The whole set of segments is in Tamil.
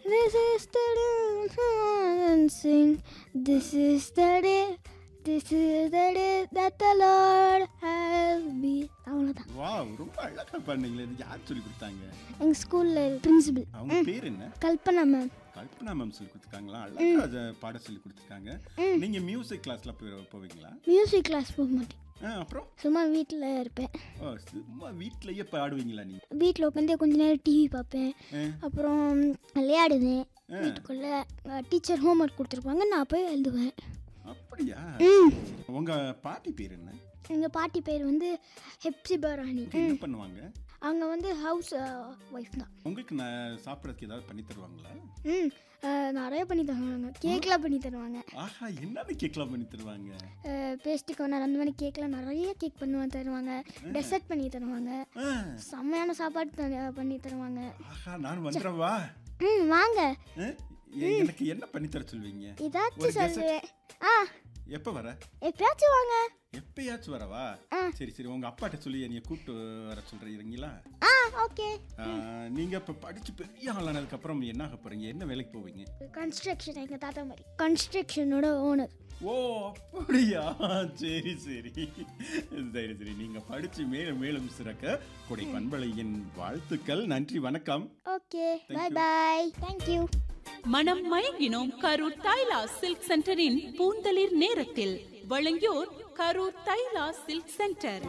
This is the day and sing. This is the day. This is the day that the Lord has been. அவ்வளோதான் வாவ் ரொம்ப அழகா பண்ணீங்களே இது யார் சொல்லி கொடுத்தாங்க எங்கள் ஸ்கூலில் பிரின்சிபல் அவங்க பேர் என்ன கல்பனா மேம் கல்பனா மேம் சொல்லி கொடுத்துருக்காங்களா அழகா அதை பாட சொல்லி கொடுத்துருக்காங்க நீங்க மியூசிக் கிளாஸ்ல போய் போவீங்களா மியூசிக் கிளாஸ் போக மாட்டேன் ஆ, அப்புறம் சும்மா வீட்டில் இருப்பேன் ஓ சும்மா வீட்லயே பாடுவீங்களா நீங்க வீட்டில் உட்காந்து கொஞ்ச நேரம் டிவி பார்ப்பேன் ஆ. அப்புறம் விளையாடுவேன் வீட்டுக்குள்ளே டீச்சர் ஹோம்ஒர்க் கொடுத்துருப்பாங்க நான் போய் எழுதுவேன் அப்படியா ம் உங்க பாட்டி பேர் என்ன எங்கள் பாட்டி பேர் வந்து ஹெப்சிபா ராணி என்ன பண்ணுவாங்க அவங்க வந்து ஹவுஸ் ஒய்ஃப் தான் உங்களுக்கு நான் சாப்பிட்றதுக்கு ஏதாவது பண்ணி தருவாங்களா ம் அஹ், நிறைய பண்ணி தருவாங்க கேக்லாம் பண்ணி தருவாங்க ஆஹா என்னது கேக்லாம் பண்ணி தருவாங்க பேஸ்ட்டு கவர்னர் அந்த மாதிரி கேக்லாம் நிறைய கேக் பண்ணுவாங்க தருவாங்க டெசர்ட் பண்ணி தருவாங்க ஆ, செம்மையான சாப்பாடு த- பண்ணி தருவாங்க ஆஹா நான் வந்துடுறவா ம் வாங்க ஆ, எ- எனக்கு என்ன பண்ணி தர சொல்வீங்க ஒரு ஏதாச்சும் dessert. சொல்லுவேன் ஆ எப்ப வர எப்பயாச்சும் வாங்க எப்பயாச்சும் வரவா ஆ. சரி சரி உங்க அப்பாட்ட சொல்லி என்னைய கூப்பிட்டு வர சொல்றீங்களா ஆ ஓகே ஆ, நீங்க இப்ப படிச்சு பெரிய ஆளானதுக்கு அப்புறம் என்ன ஆக போறீங்க என்ன வேலைக்கு போவீங்க கன்ஸ்ட்ரக்ஷன் எங்கள் தாத்தா மாதிரி கன்ஸ்ட்ரக்ஷனோட ஓனர் ஓ அப்படியா சரி சரி சரி சரி நீங்க படிச்சு மேலும் மேலும் சிறக்க கொடை பண்பலையின் வாழ்த்துக்கள் நன்றி வணக்கம் ஓகே பை பாய் தேங்க்யூ மனம் மயங்கினோம் கரூர் தைலா சில்க் சென்டரின் பூந்தளிர் நேரத்தில் வழங்கியோர் Karur Thaila silk centre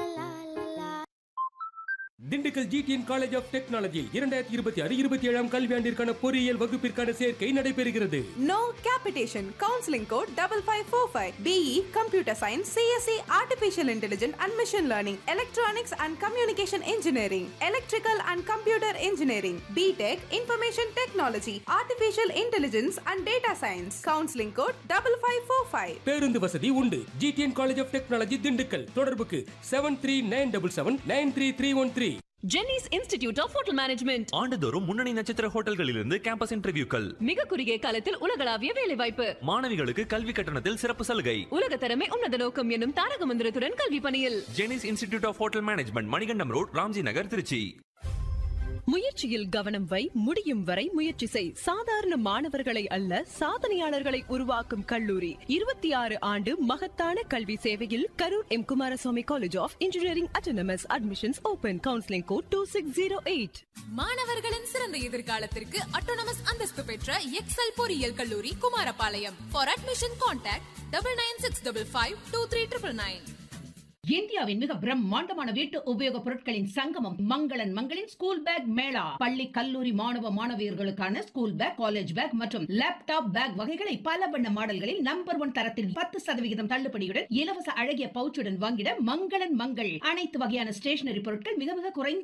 Dindigul GTN college of technology இரண்டாயிரத்தி இருபத்தி ஆறு இருபத்தி ஏழாம் கல்வியாண்டிற்கான பொறியியல் வகுப்பிற்கான சேர்க்கை நடைபெறுகிறது No capitation. Counseling code double five four five. BE Computer Science, CSE Artificial Intelligence and Machine Learning, Electronics and Communication Engineering, Electrical and Computer Engineering, BTech Information Technology, Artificial Intelligence and Data Science. Counseling code double five four five. பேருந்து வசதி உண்டு GTN college of technology Dindigul தொடர்புக்கு seven three nine double seven nine three three one three Jenney's institute of hotel management ஆண்டுதோறும் முன்னணி நட்சத்திர ஹோட்டல்களிலிருந்து கேம்பஸ் இன்டர்வியூக்கள் மிக குறுகிய காலத்தில் உலகளாவிய வேலைவாய்ப்பு மாணவிகளுக்கு கல்வி கட்டணத்தில் சிறப்பு சலுகை உலக தரமே உன்னத நோக்கம் என்னும் தாரக மந்திரத்துடன் கல்வி பணியில் Jenney's institute of hotel management Manikandam road Ramji Nagar Tiruchi முயற்சியில் கவனம் வை முடியும் வரை முயற்சி செய் சாதாரண மாணவர்களை அல்ல சாதனையாளர்களை உருவாக்கும் கல்லூரி இருபத்தி ஆறு ஆண்டு மகத்தான கல்வி சேவையில் Karur M Kumaraswamy college of engineering autonomous admissions open counselling code two six zero eight மாணவர்களின் சிறந்த எதிர்காலத்திற்கு அட்டோனமஸ் அந்தஸ்து பெற்ற எக்ஸல் பொறியியல் கல்லூரி Kumarapalayam for admission contact double nine six double five two three triple nine இந்தியாவின் மிக பிரம்மாண்டமான வீட்டு உபயோக பொருட்களின் சங்கமம் மங்களன் மங்களின் ஸ்கூல் பேக் மேளா பள்ளி கல்லூரி மாணவ மாணவியர்களுக்கான ஸ்கூல் பேக் காலேஜ் பேக் மற்றும் லேப்டாப் பேக் வகைகளை பல வண்ண மாடல்களில் நம்பர் ஒன் தரத்தில் பத்து சதவிகிதம் தள்ளுபடியுடன் இலவச அழகிய பவுச்சுடன் வாங்கிட மங்களன் மங்கள் அனைத்து வகையான ஸ்டேஷனரி பொருட்கள் மிக மிக குறைந்த